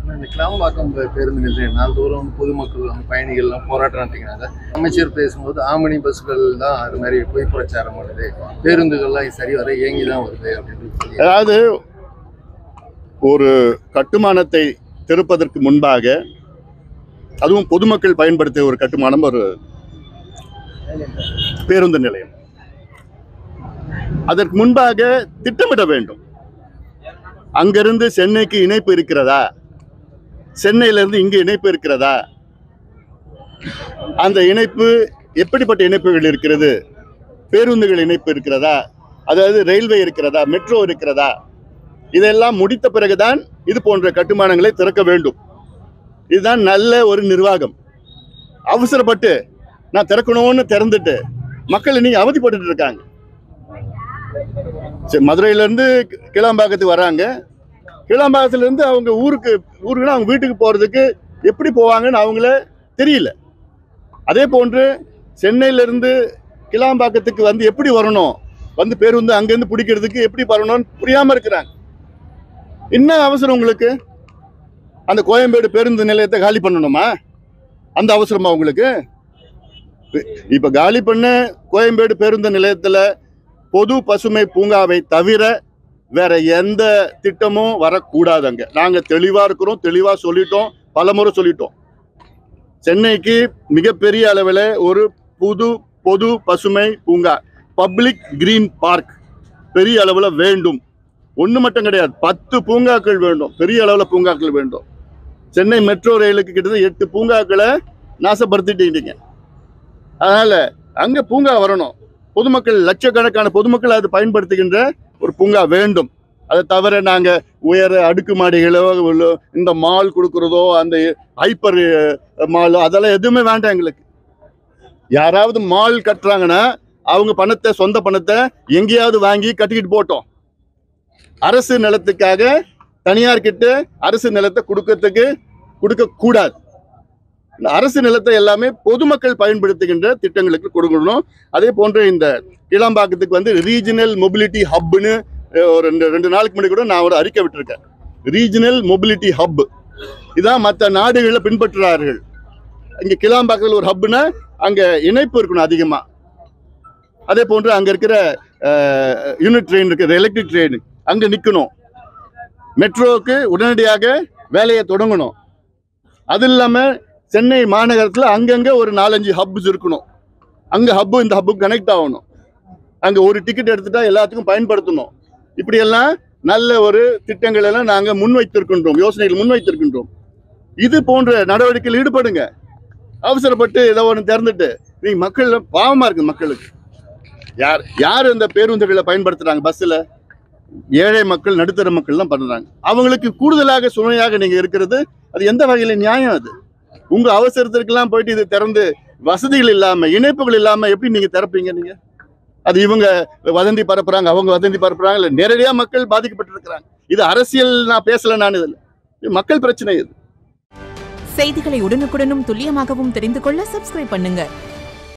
இந்த கிளாம்பாக்கம் பே- பேருந்து நிலையம் நாள்தோறும் பொதுமக்கள் வந்து பயணிகள்லாம் போராட்டம் நடத்திக்கிறாங்க அமைச்சர் பேசும்போது ஆமணி பஸ்கள் தான் அது மாதிரி பொய் பிரச்சாரம் பண்ணுது பேருந்துகள்லாம் சரி வர இயங்கி தான் வருது அப்படின்னு சொல்லி அதாவது ஒரு கட்டுமானத்தை திறப்பதற்கு முன்பாக அதுவும் பொதுமக்கள் பயன்படுத்திய ஒரு கட்டுமானம் ஒரு பேருந்து நிலையம் அதற்கு முன்பாக திட்டமிட வேண்டும் அங்கிருந்து சென்னைக்கு இணைப்பு இருக்கிறதா சென்னையிலிருந்து இங்கு இணைப்பு இருக்கிறதா அந்த இணைப்பு எப்படிப்பட்ட இணைப்புகள் இருக்கிறது பேருந்துகள் இணைப்பு இருக்கிறதா அதாவது ரயில்வே இருக்கிறதா மெட்ரோ இருக்கிறதா இதெல்லாம் முடித்த பிறகுதான் இது போன்ற கட்டுமானங்களை திறக்க வேண்டும் இதுதான் நல்ல ஒரு நிர்வாகம் அவசரப்பட்டு நான் திறக்கணும்னு திறந்துட்டு மக்கள் இன்னைக்கு அவதிப்பட்டு இருக்காங்க சரி, மதுரையில இருந்து கி- கிளாம்பாக்கத்துக்கு வராங்க கிளாம்பாக்கத்துல இருந்து அவங்க ஊருக்கு ஊருக்குன்னா அவங்க வீட்டுக்கு போறதுக்கு எப்படி போவாங்கன்னு அவங்கள தெரியல அதே போன்று சென்னையில இருந்து கிளாம்பாக்கத்துக்கு வந்து எப்படி வரணும் வந்து பேருந்து அங்கேருந்து பிடிக்கிறதுக்கு எப்படி வரணும்னு புரியாம இருக்கிறாங்க என்ன அவசரம் உங்களுக்கு அந்த கோயம்பேடு பேருந்து நிலையத்தை காலி பண்ணணுமா அந்த அவசரமா உங்களுக்கு இ- இப்ப காலி பண்ண கோயம்பேடு பேருந்து நிலையத்துல பொது பசுமை பூங்காவை தவிர வேற எந்த திட்டமும் வரக்கூடாது அங்க நாங்க தெளிவா இருக்கிறோம் தெளிவா சொல்லிட்டோம் பலமுறை சொல்லிட்டோம் சென்னைக்கு மிகப்பெரிய அளவில் ஒரு புது பொது பசுமை பூங்கா பப்ளிக் கிரீன் பார்க் பெரிய அளவில் வேண்டும் ஒன்று மட்டும் கிடையாது பத்து பூங்காக்கள் வேண்டும் பெரிய அளவில் பூங்காக்கள் வேண்டும் சென்னை மெட்ரோ ரயிலுக்கு கிட்டத்தட்ட எட்டு பூங்காக்களை நாசப்படுத்திட்டீங்க அதனால அங்கே பூங்கா வரணும் பொதுமக்கள் லட்சக்கணக்கான பொதுமக்கள் அது பயன்படுத்துகின்ற ஒரு பூங்கா வேண்டும் அதை தவிர நாங்கள் உயர அடுக்குமாடிகளோ உள்ள இந்த மால் கொடுக்குறதோ அந்த ஹைப்பர் மாலோ அதெல்லாம் எதுவுமே வேண்டாம் எங்களுக்கு யாராவது மால் கட்டுறாங்கன்னா அவங்க பணத்தை சொந்த பணத்தை எங்கேயாவது வாங்கி கட்டிக்கிட்டு போட்டோம் அரசு நிலத்துக்காக தனியார் கிட்ட அரசு நிலத்தை கொடுக்கறதுக்கு கொடுக்க கூடாது இந்த அரசு நிலத்தை எல்லாமே பொதுமக்கள் பயன்படுத்துகின்ற திட்டங்களுக்கு கொடுக்கணும் அதே போன்று இந்த கிளாம்பாக்கத்துக்கு வந்து ரீஜனல் மொபிலிட்டி ஹப்னு ஒரு ரெண்டு ரெண்டு நாளுக்கு முன்னாடி கூட நான் ஒரு அறிக்கை விட்டிருக்கேன் ரீஜனல் மொபிலிட்டி ஹப் இதான் மற்ற நாடுகளில் பின்பற்றுறார்கள் இங்கே கிளாம்பாக்கத்தில் ஒரு ஹப்னா அங்கே இணைப்பு இருக்கணும் அதிகமாக அதே போன்று அங்கே இருக்கிற யூனிட் ட்ரெயின் இருக்கிற எலக்ட்ரிக் ட்ரெயின் அங்கே நிற்கணும் மெட்ரோவுக்கு உடனடியாக வேலையை தொடங்கணும் அது இல்லாமல் சென்னை மாநகரத்தில் அங்கங்கே ஒரு நாலஞ்சு ஹப்ஸ் இருக்கணும் அங்கே ஹப்பு இந்த ஹப்புக்கு கனெக்ட் ஆகணும் அங்கே ஒரு டிக்கெட் எடுத்துட்டா எல்லாத்துக்கும் பயன்படுத்தணும் இப்படியெல்லாம் நல்ல ஒரு திட்டங்கள் எல்லாம் நாங்கள் முன்வைத்திருக்கின்றோம் யோசனைகள் முன்வைத்திருக்கின்றோம் இது போன்ற நடவடிக்கையில் ஈடுபடுங்க அவசரப்பட்டு ஏதோ ஒன்று திறந்துட்டு நீங்க மக்கள் பாவமா இருக்கு மக்களுக்கு யார் யார் இந்த பேருந்துகளை பயன்படுத்துறாங்க பஸ்ஸில் ஏழை மக்கள் நடுத்தர மக்கள் தான் பண்றாங்க அவங்களுக்கு கூடுதலாக சுமையாக நீங்க இருக்கிறது அது எந்த வகையில நியாயம் அது உங்க அவசரத்திற்கெல்லாம் போயிட்டு இது திறந்து வசதிகள் இல்லாம இணைப்புகள் இல்லாம எப்படி நீங்க திறப்பீங்க நீங்க அது இவங்க வதந்தி பரப்புறாங்க அவங்க வதந்தி பரப்புறாங்க இல்ல நேரடியா மக்கள் பாதிக்கப்பட்டிருக்கிறாங்க இது அரசியல் நான் பேசல நான் இதுல இது மக்கள் பிரச்சனை இது செய்திகளை உடனுக்குடனும் துல்லியமாகவும் தெரிந்து கொள்ள சப்ஸ்கிரைப் பண்ணுங்க